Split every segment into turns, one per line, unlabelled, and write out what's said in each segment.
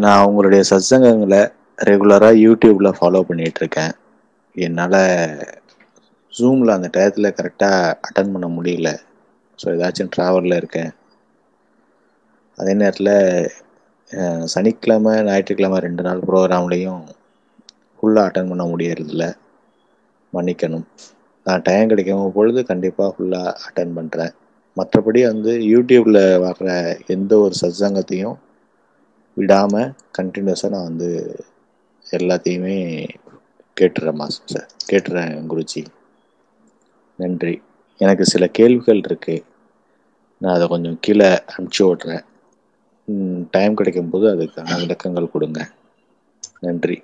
நான் உங்களுடைய சத்சங்கங்களை ரெகுலராக யூடியூப்பில் ஃபாலோ பண்ணிட்டு இருக்கேன் என்னால் ஜூமில் அந்த டயத்தில் கரெக்டாக அட்டன் பண்ண முடியல ஸோ ஏதாச்சும் ட்ராவலில் இருக்கேன் அதே நேரத்தில் அஹ், சனிக்கிழமை ஞாயிற்றுக்கிழமை ரெண்டு நாள் ப்ரோக்ராம்லேயும் ஃபுல்லாக அட்டன் பண்ண முடியறதில்ல மன்னிக்கணும் நான் டைம் கிடைக்கும் பொழுது கண்டிப்பாக ஃபுல்லாக அட்டன் பண்ணுறேன் மற்றபடி வந்து யூடியூப்பில் வர்ற எந்த ஒரு சத்சங்கத்தையும் விடாமல் கண்டினியூஸாக நான் வந்து எல்லாத்தையுமே கேட்டுறேன் மாஸ்டர் சார் கேட்டுறேன் குருஜி நன்றி எனக்கு சில கேள்விகள் இருக்கு நான் அதை கொஞ்சம் கீழே அனுப்பிச்சி விட்றேன் டைம் கிடைக்கும்போது அதுக்கான விளக்கங்கள் கொடுங்க நன்றி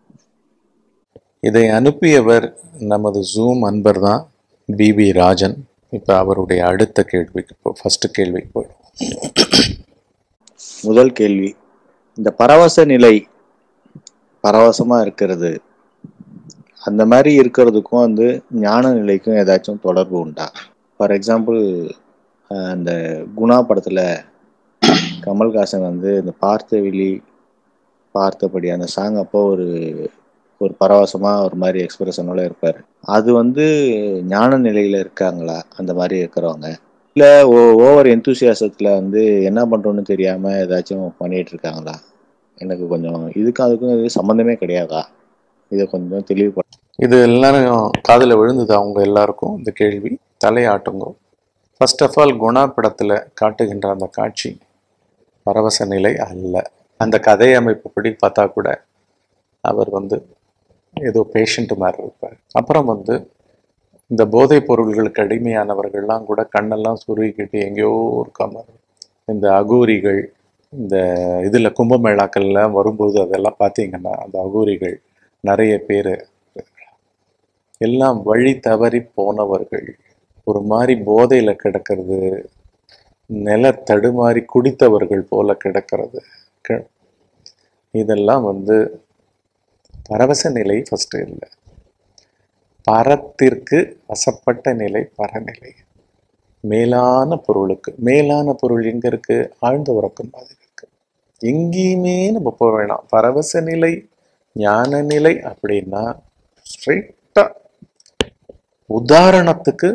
இதை அனுப்பியவர் நமது ஜூம் அன்பர் தான் பிபி ராஜன் இப்போ அவருடைய அடுத்த கேள்விக்கு போ ஃபர்ஸ்ட் கேள்விக்கு போயிடும்
முதல் கேள்வி இந்த பரவச நிலை பரவசமா இருக்கிறது அந்த மாதிரி இருக்கிறதுக்கும் வந்து ஞான நிலைக்கும் ஏதாச்சும் தொடர்பு உண்டா ஃபார் எக்ஸாம்பிள் அந்த குணா படத்துல கமல்ஹாசன் வந்து இந்த பார்த்தவிழி பார்த்தபடி அந்த சாங் அப்போ ஒரு ஒரு பரவசமா ஒரு மாதிரி எக்ஸ்பிரஷனோட இருப்பாரு அது வந்து ஞான நிலையில இருக்காங்களா அந்த மாதிரி இருக்கிறவங்க இல்ல ஓவர் எந்தூசியாசத்துல வந்து என்ன பண்றோம்னு தெரியாம ஏதாச்சும் பண்ணிட்டு இருக்காங்களா எனக்கு கொஞ்சம் இதுக்கும் அதுக்கும் இது சம்மந்தமே கிடையாதா இதை கொஞ்சம் தெளிவுபட
இது எல்லாரும் காதில் விழுந்தது அவங்க எல்லாருக்கும் இந்த கேள்வி தலையாட்டுங்க ஃபர்ஸ்ட் ஆஃப் ஆல் குணா படத்தில் காட்டுகின்ற அந்த காட்சி பரவச நிலை அல்ல அந்த கதை அமைப்புப்படி பார்த்தா கூட அவர் வந்து ஏதோ பேஷண்ட் மாதிரி இருப்பார் அப்புறம் வந்து இந்த போதைப் பொருள்களுக்கு அடிமையானவர்கள்லாம் கூட கண்ணெல்லாம் சுருகிக்கிட்டு எங்கேயோ இருக்க மாதிரி இந்த அகூரிகள் இந்த இதில் கும்பமேளாக்கள்ல வரும்போது அதெல்லாம் பார்த்தீங்கன்னா அந்த அகூரிகள் நிறைய பேர் எல்லாம் வழி தவறி போனவர்கள் ஒரு மாதிரி போதையில கிடக்கிறது நில தடுமாறி குடித்தவர்கள் போல கிடக்கிறது க- இதெல்லாம் வந்து பரவச நிலை ஃபர்ஸ்ட் இல்லை பரத்திற்கு வசப்பட்ட நிலை பரநிலை மேலான பொருளுக்கு மேலான பொருள் எங்க இருக்கு ஆழ்ந்த உறக்கம் மாதிரி இருக்கு எங்கேயுமே நம்ம போக வேணாம் பரவச நிலை ஞான நிலை அப்படின்னா ஸ்ட்ரைட்டா உதாரணத்துக்கு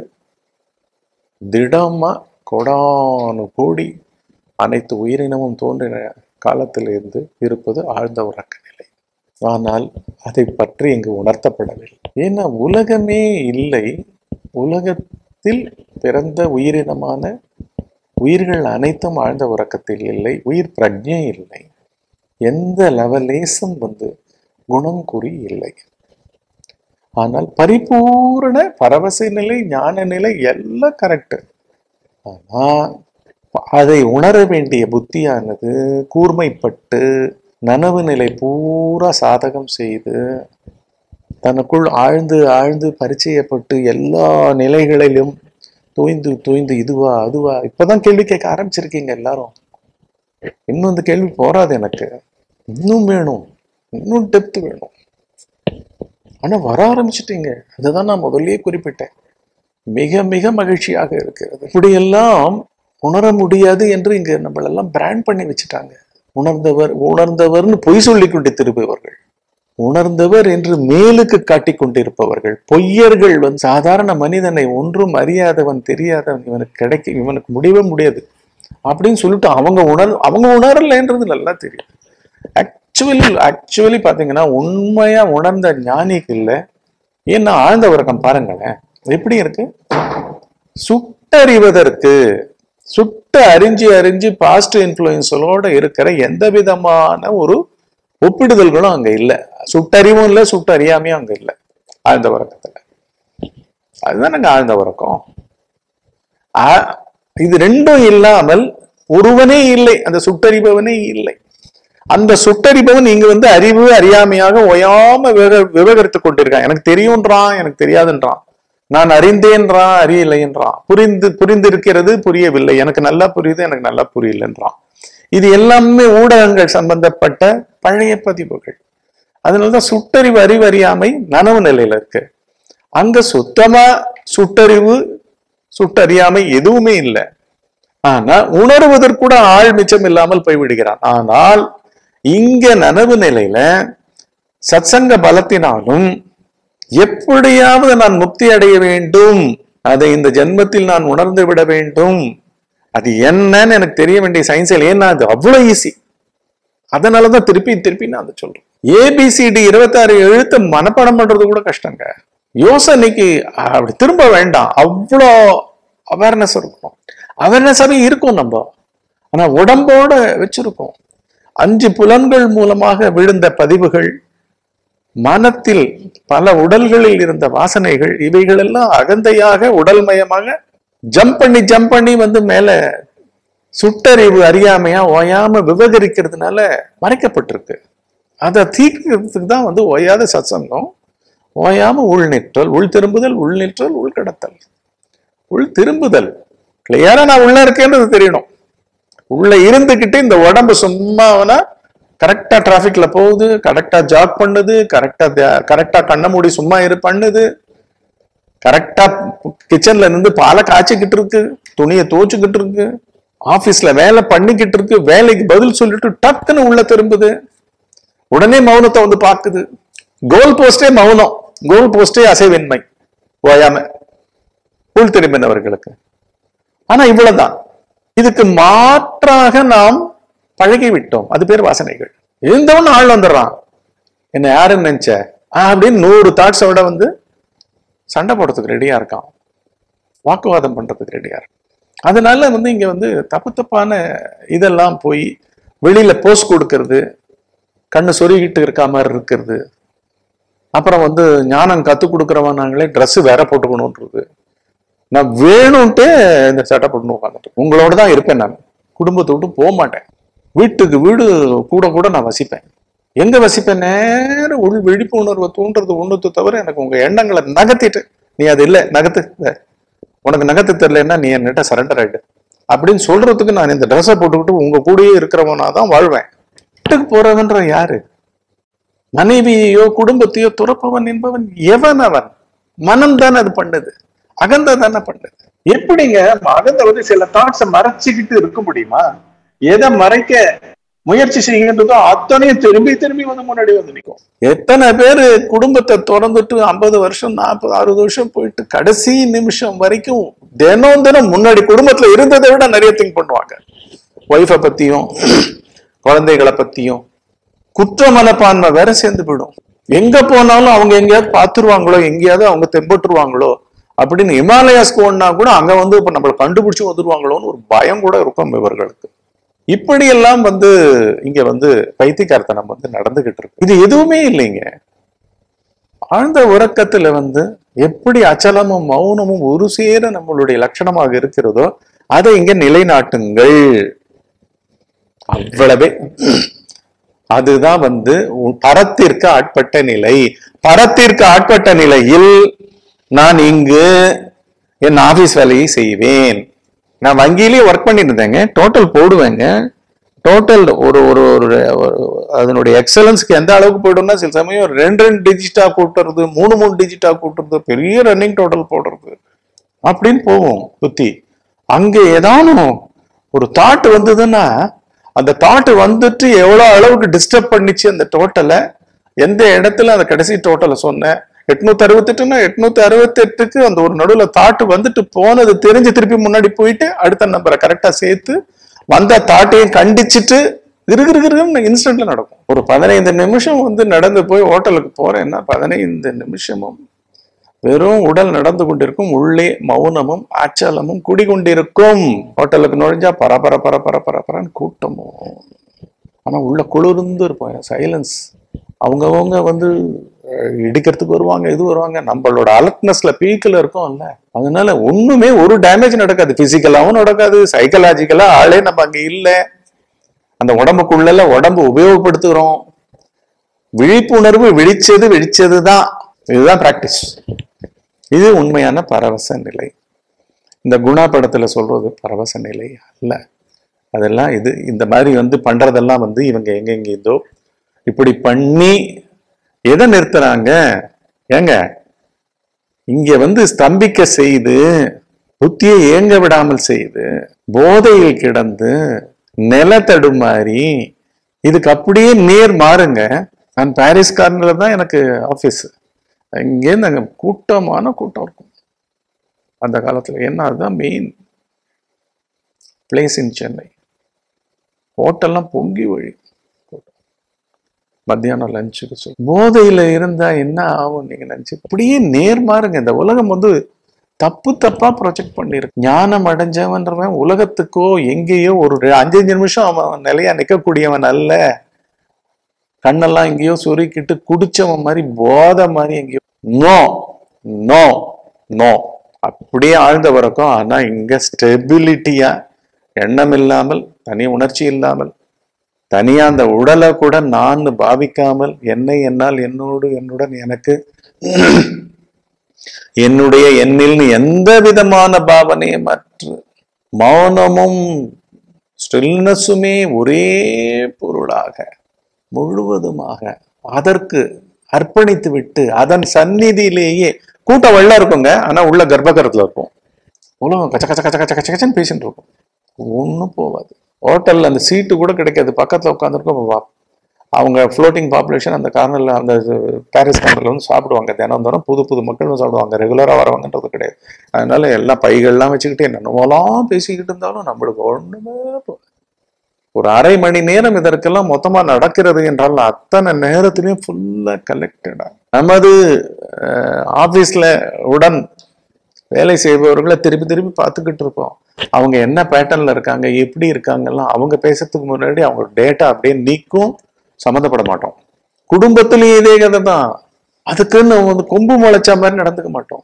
திடமா கொடானு கோடி அனைத்து உயிரினமும் தோன்றின காலத்திலிருந்து இருப்பது ஆழ்ந்த உறக்க நிலை ஆனால் அதை பற்றி இங்கு உணர்த்தப்படவில்லை ஏன்னா உலகமே இல்லை உலகத்தில் பிறந்த உயிரினமான உயிர்கள் அனைத்தும் ஆழ்ந்த உறக்கத்தில் இல்லை உயிர் பிரஜை இல்லை எந்த லெவலேசம் வந்து குணம் குறி இல்லை ஆனால் பரிபூரண பரவச நிலை ஞான நிலை எல்லாம் கரெக்ட் ஆனா அதை உணர வேண்டிய புத்தியானது கூர்மைப்பட்டு நனவு நிலை பூரா சாதகம் செய்து தனக்குள் ஆழ்ந்து ஆழ்ந்து பரிச்சயப்பட்டு எல்லா நிலைகளிலும் தோய்ந்து தோய்ந்து இதுவா அதுவா இப்பதான் கேள்வி கேட்க ஆரம்பிச்சிருக்கீங்க எல்லாரும் இன்னும் இந்த கேள்வி போறாது எனக்கு இன்னும் வேணும் இன்னும் டெப்த் வேணும் ஆனா வர ஆரம்பிச்சிட்டீங்க அதுதான் நான் முதல்லயே குறிப்பிட்டேன் மிக மிக மகிழ்ச்சியாக இருக்கிறது இப்படியெல்லாம் உணர முடியாது என்று இங்க நம்மளெல்லாம் பிராண்ட் பண்ணி வச்சுட்டாங்க உணர்ந்தவர் உணர்ந்தவர்னு பொய் சொல்லிக் கொண்டு திரும்புவர்கள் உணர்ந்தவர் என்று மேலுக்கு காட்டிக் கொண்டிருப்பவர்கள் பொய்யர்கள் வந்து சாதாரண மனிதனை ஒன்றும் அறியாதவன் தெரியாதவன் இவனுக்கு கிடைக்க இவனுக்கு முடியவே முடியாது அப்படின்னு சொல்லிட்டு அவங்க உணர் அவங்க உணரலைன்றது நல்லா தெரியும் ஆக்சுவலி ஆக்சுவலி பாத்தீங்கன்னா உண்மையா உணர்ந்த ஞானிக்கு இல்ல ஏன்னா ஆழ்ந்த உறக்கம் பாருங்களேன் எப்படி இருக்கு சுட்டறிவதற்கு சுட்டு அறிஞ்சு அறிஞ்சு பாஸ்ட் இன்ஃபுளுசலோட இருக்கிற எந்த விதமான ஒரு ஒப்பிடுதல்களும் அங்க இல்ல சுட்டறிவும் இல்லை சுட்டு அறியாமையும் அங்க இல்லை ஆழ்ந்த உறக்கத்துல அதுதானங்க ஆழ்ந்த உறக்கம் ஆ- இது ரெண்டும் இல்லாமல் ஒருவனே இல்லை அந்த சுட்டறிபவனே இல்லை அந்த சுட்டறிபவன் இங்க வந்து அறிவு அறியாமையாக ஓயாம விவக விவகரித்து கொண்டிருக்கான் எனக்கு தெரியும்ன்றான் எனக்கு தெரியாதுன்றான் நான் அறிந்தேன்றான் அறியலைன்றான் புரிந்து புரிந்திருக்கிறது புரியவில்லை எனக்கு நல்லா புரியுது எனக்கு நல்லா புரியலன்றான் இது எல்லாமே ஊடகங்கள் சம்பந்தப்பட்ட பழைய பதிவுகள் அதனாலதான் சுட்டறிவு அறிவு அறியாமை நனவு நிலையில இருக்கு அங்க சுத்தமா சுட்டறிவு சுட்டறியாமை எதுவுமே இல்லை ஆனா உணர்வதற்கூட ஆள் மிச்சம் இல்லாமல் போய்விடுகிறான் ஆனால் இங்க நனவு நிலையில சத்சங்க பலத்தினாலும் எப்படியாவது நான் முக்தி அடைய வேண்டும் அதை இந்த ஜென்மத்தில் நான் உணர்ந்து விட வேண்டும் அது என்னன்னு எனக்கு தெரிய வேண்டிய சயின்ஸில் ஏன்னா அது அவ்வளவு ஈஸி அதனாலதான் திருப்பி திருப்பி நான் அதை சொல்றேன் ஏபிசிடி இருபத்தாறு எழுத்து மனப்பாடம் பண்றது கூட கஷ்டங்க யோசனைக்கு அப்படி திரும்ப வேண்டாம் அவ்வளோ அவேர்னஸ் இருக்கும் அவேர்னஸாவே இருக்கும் நம்ம ஆனா உடம்போட வச்சிருக்கோம் அஞ்சு புலன்கள் மூலமாக விழுந்த பதிவுகள் மனத்தில் பல உடல்களில் இருந்த வாசனைகள் இவைகள் எல்லாம் அகந்தையாக உடல்மயமாக ஜம்ப் பண்ணி ஜம்ப் பண்ணி வந்து மேல சுட்டறிவு அறியாமையா ஓயாம விவகரிக்கிறதுனால மறைக்கப்பட்டிருக்கு அதை தீர்க்கிறதுக்கு தான் வந்து ஓயாத சத்சங்கம் ஓயாம உள் நிற்றல் உள் திரும்புதல் உள் நிற்றல் உள் கடத்தல் உள் திரும்புதல் கிளியரா நான் உள்ள இருக்கேன்றது தெரியணும் உள்ள இருந்துகிட்டு இந்த உடம்பு சும்மாவனா கரெக்டா டிராபிக்ல போகுது கரெக்டா ஜாக் பண்ணுது கரெக்டா கரெக்டா கண்ண மூடி சும்மா இரு பண்ணுது கரெக்டா கிச்சன்ல இருந்து பாலை காய்ச்சிக்கிட்டு இருக்கு துணியை துவச்சுக்கிட்டு இருக்கு ஆபீஸ்ல வேலை பண்ணிக்கிட்டு இருக்கு வேலைக்கு பதில் சொல்லிட்டு டக்குன்னு உள்ள திரும்புது உடனே மௌனத்தை வந்து பாக்குது கோல் போஸ்டே மௌனம் கோல் போஸ்டே அசைவின்மை ஓயாம உள் திரும்பினவர்களுக்கு ஆனா இவ்வளவுதான் இதுக்கு மாற்றாக நாம் பழகி விட்டோம் அது பேர் வாசனைகள் இருந்தவன் ஆள் வந்துடுறான் என்ன யாருன்னு நினைச்ச ஆஹ் அப்படின்னு நூறு தாட்ஸோட வந்து சண்டை போடுறதுக்கு ரெடியா இருக்கான் வாக்குவாதம் பண்றதுக்கு ரெடியா இருக்கான் அதனால வந்து இங்க வந்து தப்பு தப்பான இதெல்லாம் போய் வெளியில போஸ்ட் கொடுக்கறது கண்ணு சொருகிட்டு இருக்க மாதிரி இருக்கிறது அப்புறம் வந்து ஞானம் கத்து கொடுக்குறவன் நாங்களே ட்ரெஸ் வேற போட்டுக்கணும்ன்றது நான் வேணும்ட்டு இந்த சட்டை போட்டு உட்காந்துட்டு உங்களோட தான் இருப்பேன் நான் குடும்பத்தை விட்டு போக மாட்டேன் வீட்டுக்கு வீடு கூட கூட நான் வசிப்பேன் எங்க வசிப்பேன் நேரம் உள் விழிப்புணர்வை தூண்டுறது ஒண்ணுத்து தவிர எனக்கு உங்க எண்ணங்களை நகர்த்திட்டு நீ அது இல்லை நகர்த்து இல்ல. உனக்கு நகர்த்து தெரியலன்னா நீ என்கிட்ட சரண்டர் ஆயிடு அப்படின்னு சொல்றதுக்கு நான் இந்த ட்ரெஸ்ஸை போட்டுக்கிட்டு உங்க கூடயே இருக்கிறவனா தான் வாழ்வேன் வீட்டுக்கு போறவன்ற யாரு மனைவியையோ குடும்பத்தையோ துறப்பவன் என்பவன் எவன் அவன் மனம் தானே அது பண்ணுது அகந்த தானே பண்ணுது எப்படிங்க அகந்த வந்து சில தாட்ஸை மறைச்சுக்கிட்டு இருக்க முடியுமா எதை மறைக்க முயற்சி செய்கின்றதோ அத்தனையும் திரும்பி திரும்பி வந்து முன்னாடி வந்து நிற்கும் எத்தனை பேர் குடும்பத்தை திறந்துட்டு ஐம்பது வருஷம் நாற்பது அறுபது வருஷம் போயிட்டு கடைசி நிமிஷம் வரைக்கும் தினம் தினம் முன்னாடி குடும்பத்துல இருந்ததை விட நிறைய திங்க் பண்ணுவாங்க ஒய்ஃபை பத்தியும் குழந்தைகளை பத்தியும் குற்ற மனப்பான்மை வேற சேர்ந்து போயிடும் எங்க போனாலும் அவங்க எங்கேயாவது பார்த்துருவாங்களோ எங்கேயாவது அவங்க தெம்பட்டுருவாங்களோ அப்படின்னு இமாலயாஸ்க்கு ஒன்னா கூட அங்க வந்து இப்ப நம்மளை கண்டுபிடிச்சு வந்துருவாங்களோன்னு ஒரு பயம் கூட இருக்கும் இவர்களுக்கு இப்படி எல்லாம் வந்து இங்க வந்து பைத்தியக்காரத்தனம் வந்து நடந்துகிட்டு இருக்கு இது எதுவுமே இல்லைங்க ஆழ்ந்த உறக்கத்துல வந்து எப்படி அச்சலமும் மௌனமும் ஒரு சேர நம்மளுடைய லட்சணமாக இருக்கிறதோ அதை இங்க நிலைநாட்டுங்கள் அவ்வளவே அதுதான் வந்து உ- பரத்திற்கு ஆட்பட்ட நிலை பரத்திற்கு ஆட்பட்ட நிலையில் நான் இங்கு என் ஆபீஸ் வேலையை செய்வேன் நான் வங்கியிலேயே ஒர்க் பண்ணிட்டு இருந்தேங்க டோட்டல் போடுவேங்க டோட்டல் ஒரு ஒரு ஒரு ஒரு- அதனுடைய எக்ஸலன்ஸ்க்கு எந்த அளவுக்கு போயிடும்னா சில சமயம் ரெண்டு ரெண்டு டிஜிட்டா கூட்டுறது மூணு மூணு டிஜிட்டா கூட்டுறது பெரிய ரன்னிங் டோட்டல் போடுறது அப்படின்னு போகும் புத்தி அங்க ஏதானும் ஒரு தாட் வந்ததுன்னா அந்த தாட் வந்துட்டு எவ்வளவு அளவுக்கு டிஸ்டர்ப் பண்ணிச்சு அந்த டோட்டலை எந்த இடத்துல அந்த கடைசி டோட்டலை சொன்னேன் எட்நூத்தி அறுபத்தெட்டுன்னா எட்நூத்தி அறுபத்தெட்டுக்கு அந்த ஒரு நடுவுல தாட்டு வந்துட்டு போனது தெரிஞ்சு திருப்பி முன்னாடி போயிட்டு அடுத்த நம்பரை கரெக்டா சேர்த்து வந்த தாட்டையும் கண்டிச்சுட்டு கிருகிருகிருன்னு இன்ஸ்டன்ட்ல நடக்கும் ஒரு பதினைந்து நிமிஷம் வந்து நடந்து போய் ஹோட்டலுக்கு போறேன்னா பதினைந்து நிமிஷமும் வெறும் உடல் நடந்து கொண்டிருக்கும் உள்ளே மௌனமும் ஆச்சலமும் குடிகொண்டிருக்கும் ஹோட்டலுக்கு நுழைஞ்சா பரபர பரபர பரபரன்னு கூட்டமும் ஆனா உள்ள குளிர்ந்து இருப்போம் சைலன்ஸ் அவங்கவங்க வந்து அஹ், இடிக்கிறதுக்கு வருவாங்க இது வருவாங்க நம்மளோட அலர்ட்னஸ்ல பீக்கில் இருக்கோம்ல அதனால ஒண்ணுமே ஒரு டேமேஜ் நடக்காது பிசிக்கலாவும் நடக்காது சைக்கலாஜிக்கலா ஆளே நம்ம அங்க இல்ல அந்த உடம்புக்குள்ள உடம்பு உபயோகப்படுத்துகிறோம் விழிப்புணர்வு விழிச்சது விழிச்சது தான் இதுதான் பிராக்டிஸ் இது உண்மையான பரவச நிலை இந்த குணா படத்துல சொல்றது பரவச நிலை அல்ல அதெல்லாம் இது இந்த மாதிரி வந்து பண்றதெல்லாம் வந்து இவங்க எங்கெங்க இதோ இப்படி பண்ணி எதை நிறுத்துறாங்க ஏங்க இங்க வந்து ஸ்தம்பிக்க செய்து புத்தியை ஏங்க விடாமல் செய்து போதையில் கிடந்து நில தடுமாறி இதுக்கு அப்படியே நேர் மாறுங்க நான் பாரிஸ் கார்னர்ல தான் எனக்கு ஆஃபீஸ் இங்கேருந்து அங்கே கூட்டமான கூட்டம் இருக்கும் அந்த காலத்துல ஏன்னா அதுதான் மெயின் பிளேஸ் இன் சென்னை ஹோட்டல்லாம் பொங்கி வழி மத்தியானம் லஞ்சுக்கு சொல்லி போதையில இருந்தா என்ன ஆகும் நீங்க நினைச்சு அப்படியே நேர்மாறுங்க இந்த உலகம் வந்து தப்பு தப்பா ப்ரொஜெக்ட் பண்ணிருக்கு ஞானம் அடைஞ்சவன்றவன் உலகத்துக்கோ எங்கேயோ ஒரு ரெ- அஞ்சு அஞ்சு நிமிஷம் அவன் நிலையா நிக்கக்கூடியவன் அல்ல கண்ணெல்லாம் எங்கேயோ சொருக்கிட்டு குடிச்சவன் மாதிரி போதை மாதிரி எங்கேயோ நோ நோ நோ அப்படியே ஆழ்ந்த வரக்கும் ஆனா இங்க ஸ்டெபிலிட்டியா எண்ணம் இல்லாமல் தனி உணர்ச்சி இல்லாமல் தனியா அந்த உடலை கூட நான் பாவிக்காமல் என்னை என்னால் என்னோடு என்னுடன் எனக்கு என்னுடைய எண்ணில் எந்த விதமான பாவனையும் அற்று மௌனமும் ஸ்டில்னஸுமே ஒரே பொருளாக முழுவதுமாக அதற்கு அர்ப்பணித்து விட்டு அதன் சந்நிதியிலேயே கூட்டம் வெள்ள இருக்குங்க ஆனா உள்ள கர்ப்பகரத்துல இருக்கும் உலகம் கச்ச கச்ச கச்ச கச்ச கச்ச கச்சன்னு பேசிட்டு இருக்கும் ஒன்றும் போகாது ஹோட்டல்ல அந்த சீட்டு கூட கிடைக்காது பக்கத்துல உட்காந்துருக்கோம் அவங்க ஃப்ளோட்டிங் பாப்புலேஷன் அந்த கார்னர்ல அந்த பாரிஸ் கார்னர்ல வந்து சாப்பிடுவாங்க தினம் தினம் புது புது மக்கள் வந்து சாப்பிடுவாங்க ரெகுலரா வரவங்கன்றது கிடையாது அதனால எல்லாம் பைகள்லாம் வச்சுக்கிட்டு என்னென்னமோலாம் பேசிக்கிட்டு இருந்தாலும் நம்மளுக்கு ஒண்ணுமே போ- ஒரு அரை மணி நேரம் இதற்கெல்லாம் மொத்தமா நடக்கிறது என்றால் அத்தனை நேரத்திலையும் ஃபுல்லா கலெக்டடா நமது ஆபீஸ்ல உடன் வேலை செய்பவர்களை திருப்பி திருப்பி பார்த்துக்கிட்டு இருப்போம் அவங்க என்ன பேட்டர்ன்ல இருக்காங்க எப்படி இருக்காங்கலாம் அவங்க பேசுறதுக்கு முன்னாடி அவங்க டேட்டா அப்படியே நீக்கும் சம்மந்தப்பட மாட்டோம் குடும்பத்திலேயே இதே கதை தான் அதுக்குன்னு வந்து கொம்பு முளைச்ச மாதிரி நடந்துக்க மாட்டோம்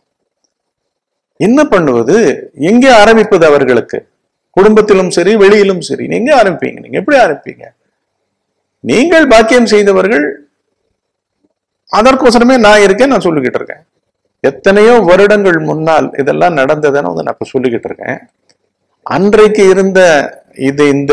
என்ன பண்ணுவது எங்கே ஆரம்பிப்பது அவர்களுக்கு குடும்பத்திலும் சரி வெளியிலும் சரி நீங்க ஆரம்பிப்பீங்க நீங்க எப்படி ஆரம்பிப்பீங்க நீங்கள் பாக்கியம் செய்தவர்கள் அதற்கோசரமே நான் இருக்கேன் நான் சொல்லிக்கிட்டு இருக்கேன் எத்தனையோ வருடங்கள் முன்னால் இதெல்லாம் நடந்ததுன்னு வந்து நான் இப்ப சொல்லிக்கிட்டு இருக்கேன் அன்றைக்கு இருந்த இது இந்த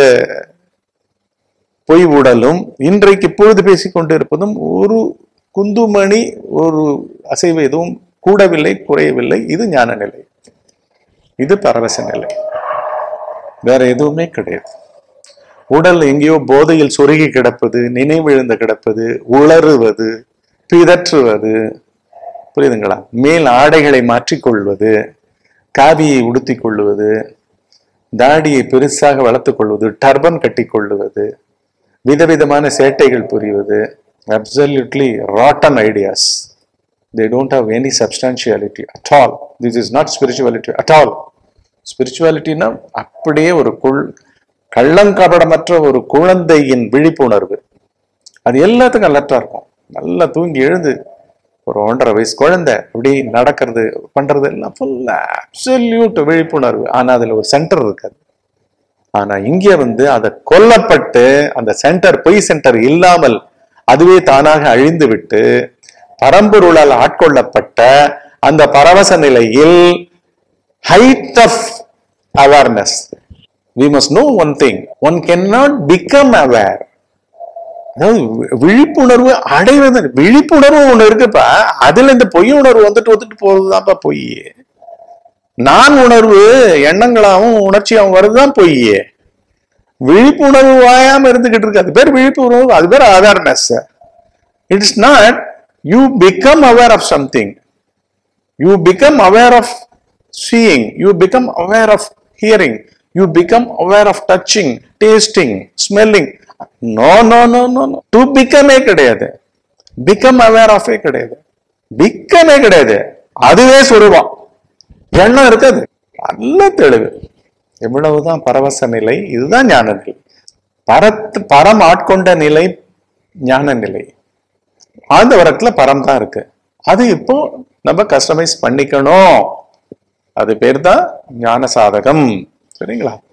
பொய் உடலும் இன்றைக்கு பொழுது பேசிக் கொண்டிருப்பதும் ஒரு குந்துமணி ஒரு அசைவு எதுவும் கூடவில்லை குறையவில்லை இது ஞான நிலை இது பரவச நிலை வேற எதுவுமே கிடையாது உடல் எங்கேயோ போதையில் சொருகி கிடப்பது நினைவிழுந்து கிடப்பது உளறுவது பிதற்றுவது புரியுதுங்களா மேல் ஆடைகளை மாற்றிக்கொள்வது காவியை உடுத்திக் கொள்வது தாடியை பெருசாக வளர்த்துக் கொள்வது டர்பன் கட்டிக் கொள்ளுவது விதவிதமான சேட்டைகள் புரிவது absolutely rotten ideas they don't have any substantiality at all this is not spirituality at all ஸ்பிரிச்சுவாலிட்டினா அப்படியே ஒரு குள் கள்ளங்கபடமற்ற ஒரு குழந்தையின் விழிப்புணர்வு அது எல்லாத்துக்கும் அலர்ட்டா இருக்கும் நல்லா தூங்கி எழுந்து ஒரு ஒன்றரை வயசு குழந்தை அப்படி நடக்கிறது பண்றது எல்லாம் ஃபுல் அப்சல்யூட் விழிப்புணர்வு ஆனா அதுல ஒரு சென்டர் இருக்காது ஆனா இங்க வந்து அதை கொல்லப்பட்டு அந்த சென்டர் பொய் சென்டர் இல்லாமல் அதுவே தானாக அழிந்து விட்டு பரம்பொருளால் ஆட்கொள்ளப்பட்ட அந்த பரவச நிலையில் height of awareness. We must know one thing. One cannot become aware. அதாவது வி- விழிப்புணர்வு அடைவது விழிப்புணர்வு ஒண்ணு இருக்குப்பா அதுல இந்த பொய் உணர்வு வந்துட்டு வந்துட்டு போறதுதான்ப்பா பொய் நான் உணர்வு எண்ணங்களாகவும் உணர்ச்சியாகவும் வருதுதான் பொய் விழிப்புணர்வு வாயாம இருந்துகிட்டு இருக்கு அது பேர் விழிப்புணர்வு அது பேர் awareness it's not you become aware of something you become aware of seeing you become aware of hearing you become aware of touching tasting smelling no no no no no to become ஏ கிடையாது become aware of ஏ கிடையாது become ஏ கிடையாது அதுவே சொருபம் எண்ணம் இருக்காது நல்ல தெளிவு எவ்வளவுதான் பரவச நிலை இதுதான் ஞான நிலை பரத் பரம் ஆட்கொண்ட நிலை ஞான நிலை ஆழ்ந்த வரத்துல பரம் தான் இருக்கு அது இப்போ நம்ம கஸ்டமைஸ் பண்ணிக்கணும் அது பேர் தான் ஞான சாதகம் சரிங்களா